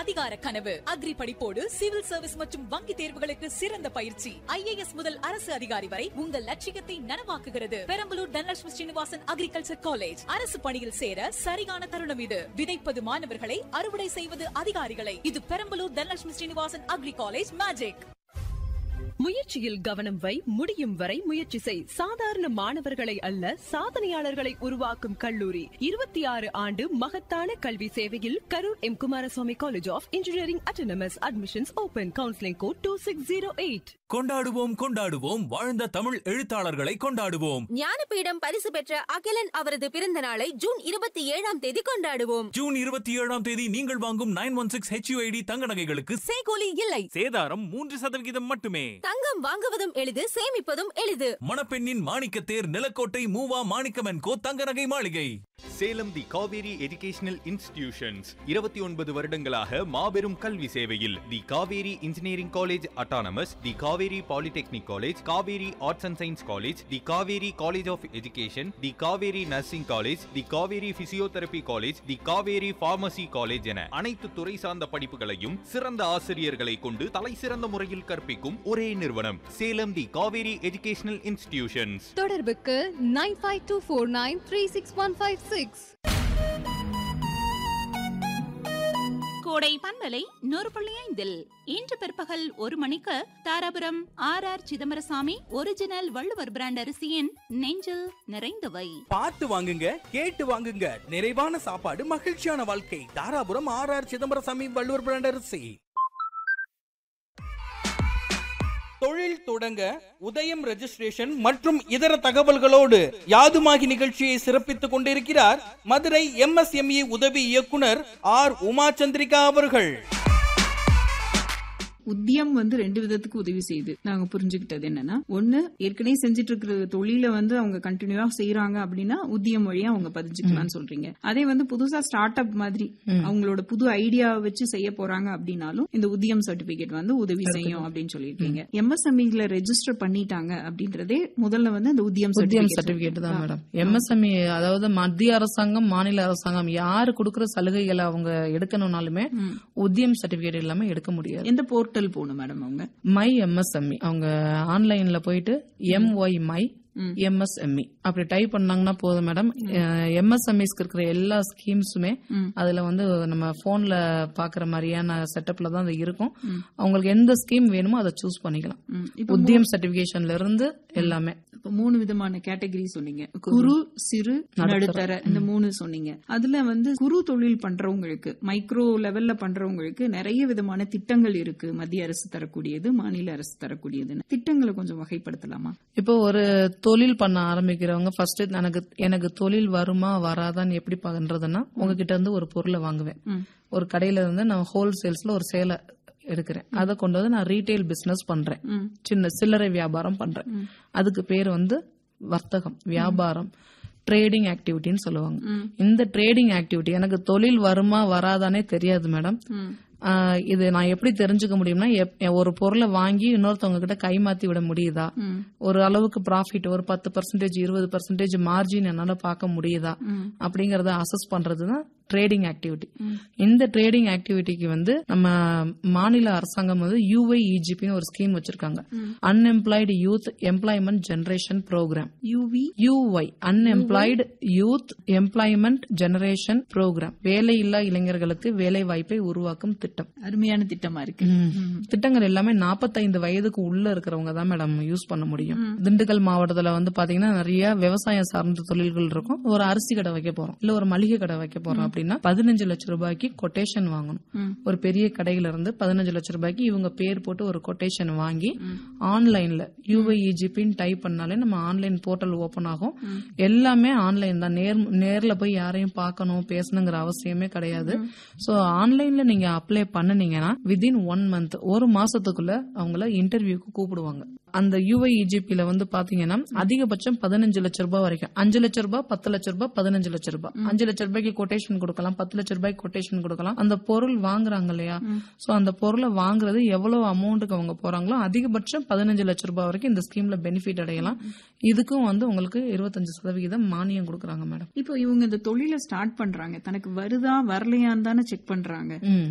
அதிகார கனவு agri படிப்போடு civil service மற்றும் வங்கி தேர்வுகளுக்கு சிறந்த பயிற்சி ஐஏஎஸ் முதல் அரசு அதிகாரி வரை உங்கள் லட்சியத்தை நனவாக்குகிறது பெரம்பலூர் தனலட்சுமி ஸ்ரீனிவாசன் அக்ரிகல்ச்சர் காலேஜ் அரசு பணியில் சேர சரியான தருணம் இது விதைப்பது மாணவர்களை அறுவடை செய்வது அதிகாரிகளை இது Perambalur Dhanalakshmi Srinivasan agri college magic முயற்சியில் கவனம் வை முடியும் வரை முயற்சி செய் சாதாரண மாணவர்களை அல்ல சாதனையாளர்களை உருவாக்கும் கல்லூரி இருபத்தி ஆறு ஆண்டு மகத்தான கல்வி சேவையில் Karur M Kumaraswamy college of engineering autonomous admissions open counselling code two six zero eight கொண்டாடுவோம் கொண்டாடுவோம் வாழ்ந்த தமிழ் எழுத்தாளர்களை கொண்டாடுவோம் ஞானபீடம் பரிசு பெற்ற அகிலன் அவரது பிறந்த நாளை ஜூன் இருபத்தி ஏழாம் தேதி கொண்டாடுவோம் ஜூன் இருபத்தி ஏழாம் தேதி நீங்கள் வாங்கும் நைன் ஒன் சிக்ஸ் ஹெச்யூஐடி தங்க நகைகளுக்கு சேகோலி இல்லை சேதாரம் மூன்று சதவிகிதம் மட்டுமே தங்கம் வாங்குவதும் எளிது சேமிப்பதும் எளிது மணப்பெண்ணின் மாணிக்கத்தேர் நிலக்கோட்டை மூவா மாணிக்கமன் கோ தங்க நகை மாளிகை Salem the Kaveri educational institutions இருபத்தி ஒன்பது வருடங்களாக மாபெரும் கல்வி சேவையில் the Kaveri engineering college autonomous the Kaveri polytechnic college Kaveri arts and science college the Kaveri college of education the Kaveri nursing college the Kaveri physiotherapy college the Kaveri pharmacy college என அனைத்து துறை சார்ந்த படிப்புகளையும் சிறந்த ஆசிரியர்களை கொண்டு தலை சிறந்த முறையில் கற்பிக்கும் ஒரே நிறுவனம் Salem the Kaveri educational institutions தொடர்புக்கு nine five two four nine three six one five six கோடை பண்பலை நூறு புள்ளி ஐந்தில் இன்று பிற்பகல் ஒரு மணிக்கு Dharapuram R R Chidambarasamy original Valluvar brand அரிசியின் நெஞ்சில் நிறைந்தவை பார்த்து வாங்குங்க கேட்டு வாங்குங்க நிறைவான சாப்பாடு மகிழ்ச்சியான வாழ்க்கை Dharapuram R R Chidambarasamy Valluvar brand அரிசி தொழில் தொடங்க உதயம் ரெஜிஸ்ட்ரேஷன் மற்றும் இதர தகவல்களோடு யாதுமாகி நிகழ்ச்சியை சிறப்பித்துக் கொண்டிருக்கிறார் மதுரை எம்எஸ்எம்இ உதவி இயக்குனர் ஆர் உமாச்சந்திரிகா அவர்கள் உத்தியம் வந்து ரெண்டு விதத்துக்கு உதவி செய்யுது நாங்க புரிஞ்சுக்கிட்டது என்னன்னா ஒண்ணு ஏற்கனவே செஞ்சுட்டு இருக்கிற தொழில வந்து அவங்க கண்டினியூவா செய்யறாங்க அப்படின்னா உத்தியம் வழியா அவங்க பதிஞ்சுக்கலாம்னு சொல்றீங்க அதே வந்து புதுசா ஸ்டார்ட் அப் மாதிரி அவங்களோட புது ஐடியா வச்சு செய்ய போறாங்க அப்படின்னாலும் இந்த உத்தியம் சர்டிபிகேட் வந்து உதவி செய்யும் அப்படின்னு சொல்லியிருக்கீங்க எம்எஸ்எம்இல ரெஜிஸ்டர் பண்ணிட்டாங்க அப்படின்றதே முதல்ல வந்து அந்த உத்தியம் உத்தியம் சர்டிபிகேட் தான் மேடம் எம்எஸ்எம்இ அதாவது மத்திய அரசாங்கம் மாநில அரசாங்கம் யாரு கொடுக்கிற சலுகைகளை அவங்க எடுக்கணும்னாலுமே உத்தியம் சர்டிபிகேட் இல்லாம எடுக்க முடியாது எந்த போர்ட்டல் போகணும் மேடம் அவங்க மை எம்எஸ்எம்இ அவங்க ஆன்லைன்ல போயிட்டு எம்ஒய் மை எம்எஸ்எம்இ அப்படி டைப் பண்ணாங்கன்னா போதும் மேடம் எம்எஸ்எம்இஸ்க்கு இருக்கிற எல்லா ஸ்கீம்ஸுமே அதுல வந்து நம்ம போன்ல பாக்குற மாதிரியான செட்டப்ல தான் அது இருக்கும் அவங்களுக்கு எந்த ஸ்கீம் வேணுமோ அதை சூஸ் பண்ணிக்கலாம் இப்ப உத்தியம் சர்டிபிகேஷன்ல இருந்து எல்லாமே இப்ப மூணு விதமான கேட்டகரி சொன்னீங்க குறு சிறு நடுத்தர இந்த மூணு சொன்னீங்க அதுல வந்து குறு தொழில் பண்றவங்களுக்கு மைக்ரோ லெவல்ல பண்றவங்களுக்கு நிறைய விதமான திட்டங்கள் இருக்கு மத்திய அரசு தரக்கூடியது மாநில அரசு தரக்கூடியதுன்னு திட்டங்களை கொஞ்சம் வகைப்படுத்தலாமா இப்போ ஒரு தொழில் பண்ண ஆரம்பிக்கிறவங்க ஃபர்ஸ்ட் எனக்கு எனக்கு தொழில் வருமா வராதான்னு எப்படி பண்றதுன்னா உங்ககிட்ட இருந்து ஒரு பொருளை வாங்குவேன் ஒரு கடையில இருந்து நான் ஹோல்சேல்ஸ்ல ஒரு சேலை எடுக்கிறேன் அதை கொண்டு வந்து நான் ரீட்டைல் பிசினஸ் பண்றேன் சின்ன சில்லறை வியாபாரம் பண்றேன் அதுக்கு பேர் வந்து வர்த்தகம் வியாபாரம் ட்ரேடிங் ஆக்டிவிட்டின்னு சொல்லுவாங்க இந்த ட்ரேடிங் ஆக்டிவிட்டி எனக்கு தொழில் வருமா வராதானே தெரியாது மேடம் ஆஹ் இது நான் எப்படி தெரிஞ்சுக்க முடியும்னா எப்- ஒரு பொருளை வாங்கி இன்னொருத்தவங்க கிட்ட கைமாத்தி விட முடியுதா ஒரு அளவுக்கு ப்ராஃபிட் ஒரு பத்து பர்சன்டேஜ் இருபது பர்சன்டேஜ் மார்ஜின் என்னால பார்க்க முடியுதா அப்படிங்கறத அசஸ் பண்றது தான் ட்ரேடிங் ஆக்டிவிட்டி இந்த ட்ரேடிங் ஆக்டிவிட்டிக்கு வந்து நம்ம மாநில அரசாங்கம் வந்து யூஐஇஜிபின்னு ஒரு ஸ்கீம் வச்சிருக்காங்க unemployed youth employment generation programme UV UI unemployed youth employment generation programme வேலையில்லா இளைஞர்களுக்கு வேலை வாய்ப்பை உருவாக்கும் திட்டம் அருமையான திட்டமா இருக்கு திட்டங்கள் எல்லாமே 45 வயதுக்கு உள்ள இருக்கிறவங்க தான் மேடம் யூஸ் பண்ண முடியும் திண்டுக்கல் மாவட்டத்துல வந்து பாத்தீங்கன்னா நிறைய விவசாயம் சார்ந்த தொழில்கள் இருக்கும் ஒரு அரிசி கடை வைக்க போறோம் இல்ல ஒரு மளிகை கடை வைக்க போறோம் அப்படின்னா பதினஞ்சு லட்சம் ரூபாய்க்கு கொட்டேஷன் வாங்கணும் ஒரு பெரிய கடையில இருந்து பதினஞ்சு லட்சம் ரூபாய்க்கு இவங்க பேர் போட்டு ஒரு கொட்டேஷன் வாங்கி ஆன்லைன்ல யூஐஇஜிபின்னு டைப் பண்ணாலே நம்ம ஆன்லைன் போர்ட்டல் ஓபன் ஆகும் எல்லாமே ஆன்லைன் தான் நேர் நேர்ல போய் யாரையும் பார்க்கணும் பேசணுங்கிற அவசியமே கிடையாது சோ ஆன்லைன்ல நீங்க அப்ளை பண்ணுனீங்கன்னா விதின் ஒன் மந்த் ஒரு மாசத்துக்குள்ள அவங்கள இன்டர்வியூக்கு கூப்பிடுவாங்க அந்த யூஐஇஜிபில வந்து பாத்தீங்கன்னா அதிகபட்சம் பதினஞ்சு லட்சம் ரூபாய் வரைக்கும் அஞ்சு லட்சம் ரூபாய் பத்து லட்சம் ரூபாய் பதினஞ்சு லட்சம் ரூபாய் அஞ்சு லட்சம் ரூபாய்க்கு கொட்டேஷன் கொடுக்கலாம் பத்து லட்சம் ரூபாய்க்கு கொட்டேஷன் கொடுக்கலாம் அந்த பொருள் வாங்குறாங்க இல்லையா சோ அந்த பொருளை வாங்குறது எவ்வளவு அமௌண்ட்டுக்கு அவங்க போறாங்களோ அதிகபட்சம் பதினஞ்சு லட்சம் ரூபாய் வரைக்கும் இந்த ஸ்கீம்ல பெனிஃபிட் அடையலாம் இதுக்கும் வந்து உங்களுக்கு இருபத்தஞ்சு சதவிகிதம் மானியம் கொடுக்குறாங்க மேடம் இப்போ இவங்க இந்த தொழிலை ஸ்டார்ட் பண்றாங்க தனக்கு வருதா வரலையான்னு தானே செக் பண்றாங்க ம்